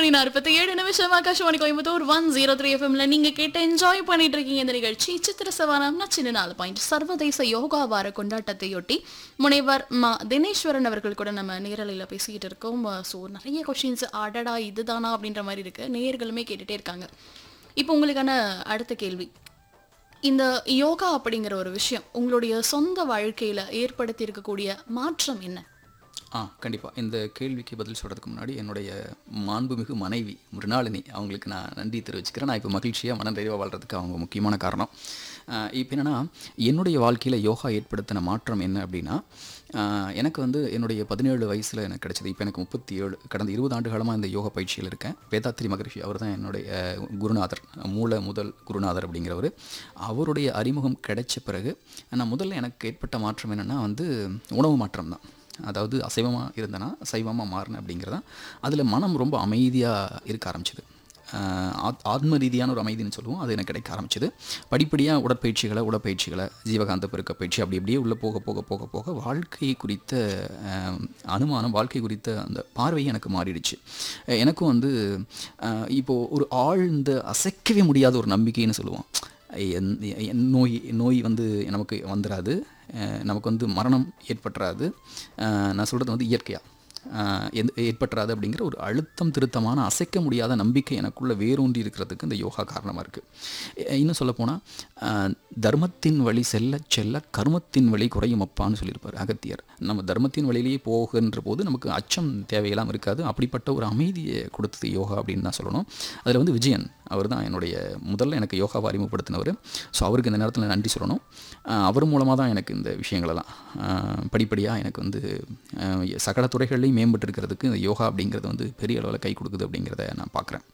மணி நாற்பத்தி ஏழு நிமிஷம் Akashvani Coimbatore one zero three எஃப்எம்ல நீங்க கேட்டு என்ஜாய் பண்ணிட்டு இருக்கீங்க இந்த நிகழ்ச்சி சித்திர சவானம்னா சின்ன நாலு பாயிண்ட் சர்வதேச யோகா வார கொண்டாட்டத்தையொட்டி முனைவர் மா தினேஸ்வரன் அவர்கள் கூட நம்ம நேரலையில் பேசிக்கிட்டு இருக்கோம் ஸோ நிறைய கொஷின்ஸ் அடடா இதுதானா அப்படின்ற மாதிரி இருக்கு நேயர்களுமே கேட்டுட்டே இருக்காங்க இப்போ உங்களுக்கான அடுத்த கேள்வி இந்த யோகா அப்படிங்கிற ஒரு விஷயம் உங்களுடைய சொந்த வாழ்க்கையில ஏற்படுத்தி இருக்கக்கூடிய மாற்றம் என்ன ஆ கண்டிப்பாக இந்த கேள்விக்கு பதில் சொல்கிறதுக்கு முன்னாடி என்னுடைய மாண்புமிகு மனைவி மிருணாளினி அவங்களுக்கு நான் நன்றி தெரிவிச்சுக்கிறேன் நான் இப்போ மகிழ்ச்சியாக மன நிறைவாக வாழ்கிறதுக்கு அவங்க முக்கியமான காரணம் இப்போ என்னென்னா என்னுடைய வாழ்க்கையில் யோகா ஏற்படுத்தின மாற்றம் என்ன அப்படின்னா ஆ, எனக்கு வந்து என்னுடைய பதினேழு வயசில் எனக்கு கிடைச்சது இப்போ எனக்கு முப்பத்தி ஏழு கடந்த இருபது ஆண்டு காலமாக இந்த யோகா பயிற்சியில் இருக்கேன் வேதாத்ரி மகரிஷி அவர் தான் என்னுடைய குருநாதர் மூல முதல் குருநாதர் அப்படிங்கிறவர் அவருடைய அறிமுகம் கிடைச்ச பிறகு நான் முதல்ல எனக்கு ஏற்பட்ட மாற்றம் என்னென்னா வந்து உணவு மாற்றம் தான் அதாவது அசைவமாக இருந்தேன்னா சைவமாக மாறினேன் அப்படிங்கிறதான் அதில் மனம் ரொம்ப அமைதியாக இருக்க ஆரம்பிச்சது ஆஹ் ஆத்- ஆத்ம ரீதியான ஒரு அமைதின்னு சொல்லுவோம் அது எனக்கு கிடைக்க ஆரம்பிச்சது படிப்படியாக உடற்பயிற்சிகளை உடற்பயிற்சிகளை ஜீவகாந்த பெருக்க பயிற்சி அப்படி இப்படியே உள்ளே போக போக போக போக வாழ்க்கை குறித்த ஆஹ், அனுமானம் வாழ்க்கை குறித்த அந்த பார்வை எனக்கு மாறிடுச்சு அஹ் எனக்கும் வந்து ஆஹ் இப்போ ஒரு ஆழ்ந்த அசைக்கவே முடியாத ஒரு நம்பிக்கைன்னு சொல்லுவோம் என்- என் நோய் நோய் வந்து நமக்கு வந்துடாது அஹ் நமக்கு வந்து மரணம் ஏற்பட்டுறாது அஹ் நான் சொல்கிறது வந்து இயற்கையாக ஏற்பட்டுறாது அப்படிங்கிற ஒரு அழுத்தம் திருத்தமான அசைக்க முடியாத நம்பிக்கை எனக்குள்ளே வேரூன்றி இருக்கிறதுக்கு இந்த யோகா காரணமாக இருக்குது இன்னும் சொல்லப்போனால் தர்மத்தின் வழி செல்ல செல்ல கர்மத்தின் வழி குறையும் அப்பான்னு சொல்லியிருப்பார் அகத்தியர் நம்ம தர்மத்தின் வழியிலேயே போகின்ற போது நமக்கு அச்சம் தேவையெல்லாம் இருக்காது அப்படிப்பட்ட ஒரு அமைதியை கொடுத்தது யோகா அப்படின்னு தான் சொல்லணும் அதில் வந்து விஜயன் அவர் தான் என்னுடைய முதல்ல எனக்கு யோகாவை அறிமுகப்படுத்தினவர் ஸோ அவருக்கு இந்த நேரத்தில் நன்றி சொல்லணும் ஆஹ் அவர் மூலமாக தான் எனக்கு இந்த விஷயங்களெல்லாம் படிப்படியாக எனக்கு வந்து ஆஹ் சகல துறைகள்லையும் மேம்பட்டு இருக்கிறதுக்கு இந்த யோகா அப்படிங்கிறது வந்து பெரிய அளவில் கை கொடுக்குது அப்படிங்கிறத நான் பார்க்குறேன்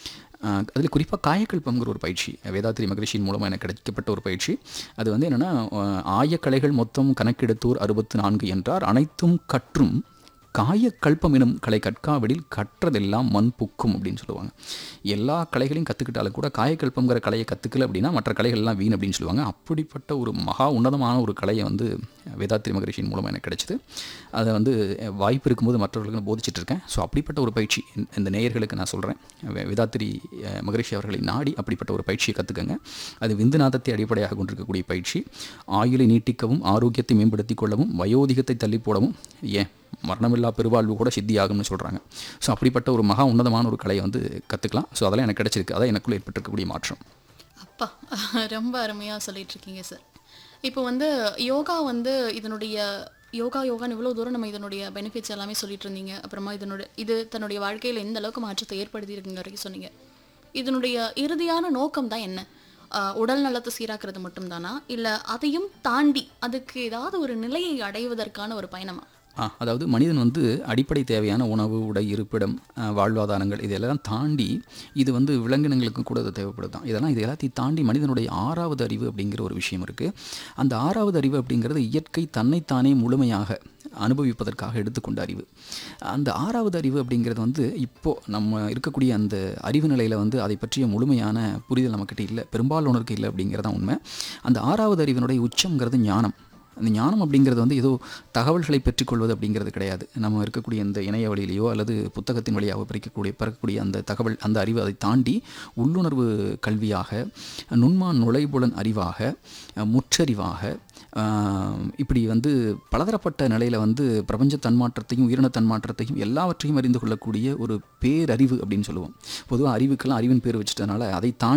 அதில் குறிப்பாக காயக்கல்பம்ங்கிற ஒரு பயிற்சி வேதாத்திரி மகரிஷியின் மூலமாக எனக்கு கிடைக்கப்பட்ட ஒரு பயிற்சி அது வந்து என்னென்னா ஆயக்கலைகள் மொத்தம் கணக்கெடுத்தோர் அறுபத்து நான்கு என்றார் அனைத்தும் கற்றும் காயக்கல்பம் எனும் கலை கற்காவிடில் கற்றதெல்லாம் மண் புக்கும் அப்படின்னு சொல்லுவாங்க எல்லா கலைகளையும் கற்றுக்கிட்டாலும் கூட காயக்கல்பங்கிற கலையை கற்றுக்கல அப்படின்னா மற்ற கலைகள் எல்லாம் வீண் அப்படின்னு சொல்லுவாங்க அப்படிப்பட்ட ஒரு மகா உன்னதமான ஒரு கலையை வந்து வேதாத்திரி மகரிஷியின் மூலமாக எனக்கு கிடைச்சிது அதை வந்து வாய்ப்பு இருக்கும்போது மற்றவர்களுக்கு நான் போதிச்சிட்டு இருக்கேன் ஸோ அப்படிப்பட்ட ஒரு பயிற்சி இந்த- இந்த நேயர்களுக்கு நான் சொல்கிறேன் வேதாத்திரி அஹ், மகரிஷி அவர்களை நாடி அப்படிப்பட்ட ஒரு பயிற்சியை கற்றுக்கங்க அது விந்துநாதத்தை அடிப்படையாக கொண்டிருக்கக்கூடிய பயிற்சி ஆயுளை நீட்டிக்கவும் ஆரோக்கியத்தை மேம்படுத்திக் கொள்ளவும் வயோதிகத்தை தள்ளி போடவும் ஏன் மரணமில்லா பெருவாழ்வு கூட சித்தியாகும்னு சொல்கிறாங்க ஸோ அப்படிப்பட்ட ஒரு மகா உன்னதமான ஒரு கலையை வந்து கற்றுக்கலாம் ஸோ அதெல்லாம் எனக்கு கிடைச்சிருக்கு அதான் எனக்குள்ளே ஏற்பட்டிருக்கக்கூடிய மாற்றம் அப்பா ரொம்ப அருமையாக சொல்லிட்டு இருக்கீங்க சார் இப்போ வந்து யோகா வந்து இதனுடைய யோகா யோகான்னு இவ்வளோ தூரம் நம்ம இதனுடைய பெனிஃபிட்ஸ் எல்லாமே சொல்லிட்டு இருந்தீங்க அப்புறமா இதனுடைய இது தன்னுடைய வாழ்க்கையில் எந்த அளவுக்கு மாற்றத்தை ஏற்படுத்தி இருக்குங்க வரைக்கும் சொன்னீங்க இதனுடைய இறுதியான நோக்கம் தான் என்ன ஆஹ் உடல் நலத்தை சீராக்குறது மட்டும்தானா இல்லை அதையும் தாண்டி அதுக்கு ஏதாவது ஒரு நிலையை அடைவதற்கான ஒரு பயணமா ஆ அதாவது மனிதன் வந்து அடிப்படை தேவையான உணவு உடை இருப்பிடம் ஆ, வாழ்வாதாரங்கள் இதெல்லாம் தாண்டி இது வந்து விலங்கினங்களுக்கும் கூட இது தேவைப்படுதான் இதெல்லாம் இது எல்லாத்தையும் தாண்டி மனிதனுடைய ஆறாவது அறிவு அப்படிங்கிற ஒரு விஷயம் இருக்குது அந்த ஆறாவது அறிவு அப்படிங்கிறது இயற்கை தன்னைத்தானே முழுமையாக அனுபவிப்பதற்காக எடுத்துக்கொண்ட அறிவு அந்த ஆறாவது அறிவு அப்படிங்கிறது வந்து இப்போது நம்ம இருக்கக்கூடிய அந்த அறிவு நிலையில் வந்து அதை பற்றிய முழுமையான புரிதல் நம்மக்கிட்ட இல்லை பெரும்பாலானோருக்கு இல்லை அப்படிங்கிறது தான் உண்மை அந்த ஆறாவது அறிவினுடைய உச்சம்ங்கிறது ஞானம் அந்த ஞானம் அப்படிங்கிறது வந்து ஏதோ தகவல்களை பெற்றுக்கொள்வது அப்படிங்கிறது கிடையாது நம்ம இருக்கக்கூடிய இந்த இணைய வழியிலையோ அல்லது புத்தகத்தின் வழியாக பிரிக்கக்கூடிய பிறக்கக்கூடிய அந்த தகவல் அந்த அறிவு அதை தாண்டி உள்ளுணர்வு கல்வியாக நுண்மான் நுழைபுலன் அறிவாக அஹ், முற்றறிவாக ஆஹ், இப்படி வந்து பலதரப்பட்ட நிலையில் வந்து பிரபஞ்ச தன்மாற்றத்தையும் உயிரின தன்மாற்றத்தையும் எல்லாவற்றையும் அறிந்து கொள்ளக்கூடிய ஒரு பேரறிவு அப்படின்னு சொல்லுவோம் பொதுவாக அறிவுக்கெல்லாம் அறிவின் பேர் வச்சுட்டனால அதை தாண்டி